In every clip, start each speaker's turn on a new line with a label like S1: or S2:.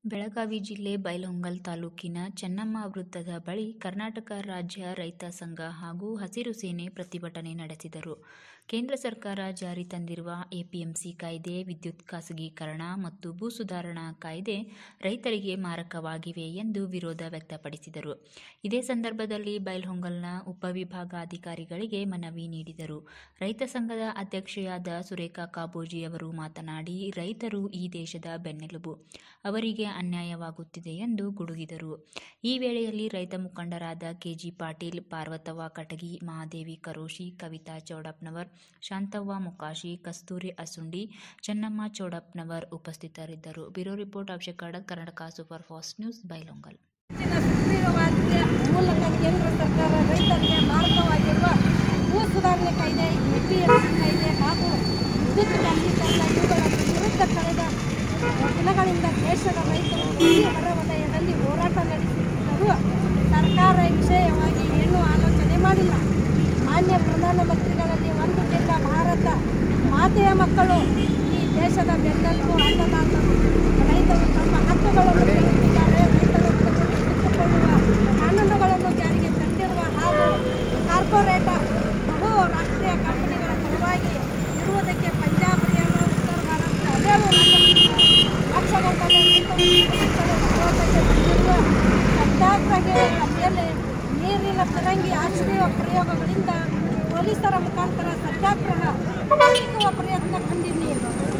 S1: ಬೆಳಗಾವಿ ಜಿಲ್ಲೆ ಬೈಲಹೊಂಗಲ ತಾಲೂಕಿನ ಚೆನ್ನಮ್ಮ ವೃತ್ತದ ಬಳಿ ಕರ್ನಾಟಕ ರಾಜ್ಯ ರೈತ ಸಂಘ ಹಾಗೂ ಹಸಿರು ಸೇನೆ ಪ್ರತಿಭಟನೆ ನಡೆಸಿದರು ಕೇಂದ್ರ ಸರ್ಕಾರ ಜಾರಿ ತಂದಿರುವ ಎಪಿಎಂಸಿ ಕಾಯ್ದೆ ವಿದ್ಯುತ್ ಖಾಸಗೀಕರಣ ಮತ್ತು ಭೂ ಸುಧಾರಣಾ ಕಾಯ್ದೆ ರೈತರಿಗೆ ಮಾರಕವಾಗಿವೆ ಎಂದು ವಿರೋಧ ವ್ಯಕ್ತಪಡಿಸಿದರು ಇದೇ ಸಂದರ್ಭದಲ್ಲಿ ಬೈಲಹೊಂಗಲನ ಉಪವಿಭಾಗಾಧಿಕಾರಿಗಳಿಗೆ ಮನವಿ ನೀಡಿದರು ರೈತ ಸಂಘದ ಅಧ್ಯಕ್ಷೆಯಾದ ಸುರೇಖಾ ಕಾಬೋಜಿ ಅವರು ಮಾತನಾಡಿ ರೈತರು ಈ ದೇಶದ ಬೆನ್ನೆಲುಬು ಅವರಿಗೆ ಅನ್ಯಾಯವಾಗುತ್ತಿದೆ ಎಂದು ಗುಡುಗಿದರು ಈ ವೇಳೆಯಲ್ಲಿ ರೈತ ಮುಖಂಡರಾದ ಕೆಜಿ ಪಾಟೀಲ್ ಪಾರ್ವತವ್ವ ಕಟಗಿ ಮಹಾದೇವಿ ಕರೋಶಿ ಕವಿತಾ ಚೌಡಪ್ಪನವರ್ ಶಾಂತವ್ವ ಮೊಕಾಶಿ ಕಸ್ತೂರಿ ಅಸುಂಡಿ ಚೆನ್ನಮ್ಮ ಚೌಡಪ್ಪನವರ್ ಉಪಸ್ಥಿತರಿದ್ದರು bureau report Abhishek Kadak Karnataka super fast news Bailhongal
S2: ಇತ್ತೀಚಿನ ಸುಗ್ರೀವಾಜ್ಞೆಯ ಮೂಲಕ ಕೇಂದ್ರ ಸರ್ಕಾರ ರೈತರಿಗೆ ಮಾರಕವಾಗಿರುವ ಭೂ ಸುಧಾರಣೆ ಕಾಯ್ದೆ ಎಪಿಎಂಸಿ ಕಾಯ್ದೆ ಹಾಗೂ ವಿದ್ಯುತ್ ಖಾಸಗೀಕರಣ ಇವುಗಳ ವಿರುದ್ಧ ಕಳೆದ ದಿನಗಳಿಂದ ದೇಶದ ರೈತರು ಕೃಷಿ ಹೊರವಲಯದಲ್ಲಿ ಹೋರಾಟ ನಡೆಸುತ್ತಿದ್ದರೂ ಸರ್ಕಾರ ಈ ವಿಷಯವಾಗಿ ಏನೂ ಆಲೋಚನೆ ಮಾಡಿಲ್ಲ ಮಾನ್ಯ ಪ್ರಧಾನಮಂತ್ರಿಗಳಲ್ಲಿ ಒಂದು ಜಿಲ್ಲಾ ಭಾರತ ಮಾತೆಯ ಮಕ್ಕಳು ಈ ದೇಶದ ಬೆನ್ನೆಲುಬು ಅನ್ನದಾತರು ರೈತರು ತಮ್ಮ ಹಕ್ಕುಗಳನ್ನು ಕೇಳುತ್ತಿದ್ದಾರೆ ರೈತರು ತೆಗೆದುಕೊಳ್ಳುವ ಕಾನೂನುಗಳನ್ನು ಜಾರಿಗೆ ತಂದಿರುವ ಹಾಗೂ ಕಾರ್ಪೊರೇಟ್ ಬಹು ರಾಷ್ಟ್ರೀಯ ಕಂಪನಿಗಳ ಪರವಾಗಿ ಇರುವುದಕ್ಕೆ ಪಂಜಾಬ್ ಹರಿಯಾಣ ಉತ್ತರ ಭಾರತ ಹಲವು ಲಕ್ಷಗಟ್ಟಲೆ ರೈತರು ವಿರೋಧಕ್ಕೆ ಬಂದಿರುವ ಸತ್ಯಾಗ್ರಹಿಗಳ ಮೇಲೆ ನೀರಿನ ಫಿರಂಗಿ ಆಶ್ರಯ ಪ್ರಯೋಗಗಳಿಂದ ಪೊಲೀಸರ ಮುಖಾಂತರ ಸತ್ಯಾಗ್ರಹ ನಡೆಸುವ ಪ್ರಯತ್ನ ಕಂಡಿದ್ದೀವಿ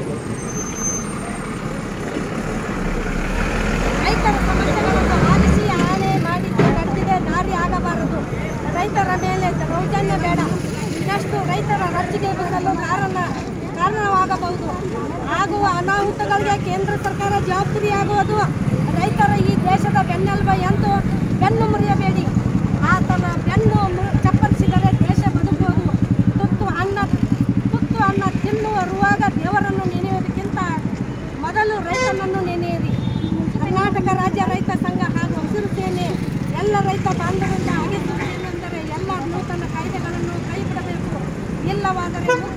S2: ರೈತರ ಸಮಸ್ಯೆಗಳನ್ನು ಆಲಿಸಿ ಆನೆ ಮಾಡಿದ್ದು ನಡೆದಿದೆ ದಾರಿ ಆಗಬಾರದು ರೈತರ ಮೇಲೆ ದೌರ್ಜನ್ಯ ಬೇಡ ಇನ್ನಷ್ಟು ರೈತರ ರಚ್ಚಿಗೆ ಬರಲು ಕಾರಣ ಕಾರಣವಾಗಬಹುದು ಆಗುವ ಅನಾಹುತಗಳಿಗೆ ಕೇಂದ್ರ ಸರ್ಕಾರ ಜವಾಬ್ದಾರಿಯಾಗುವುದು ರೈತರ ಈ ದೇಶದ ಬೆನ್ನೆಲುಬು ಎಂದು ಬೆನ್ನು ಮುರಿಯಬೇಡಿ ಆತನ ಬೆನ್ನು ಮು- ಚಪ್ಪರಿಸಿದರೆ ದೇಶ ಬದುಕುವುದು ತುತ್ತು ಅನ್ನ ತುತ್ತು ಅನ್ನ ತಿನ್ನುವರುವಾಗ ದೇವರನ್ನು ನೆನೆಯುವುದಕ್ಕಿಂತ ಮೊದಲು ರೈತನನ್ನು ನೆನೆಯಿರಿ ಕರ್ನಾಟಕ ರಾಜ್ಯ ರೈತ ಸಂಘ ಹಾಗೂ ಹಸಿರು ಸೇನೆ ಎಲ್ಲ ರೈತ ಬಾಂಧವರಿಂದ ಆಗಿಸುವುದೇನೆಂದರೆ ಎಲ್ಲ ನೂತನ ಕಾಯ್ದೆಗಳನ್ನು ಕೈಬಿಡಬೇಕು ಇಲ್ಲವಾದರೆ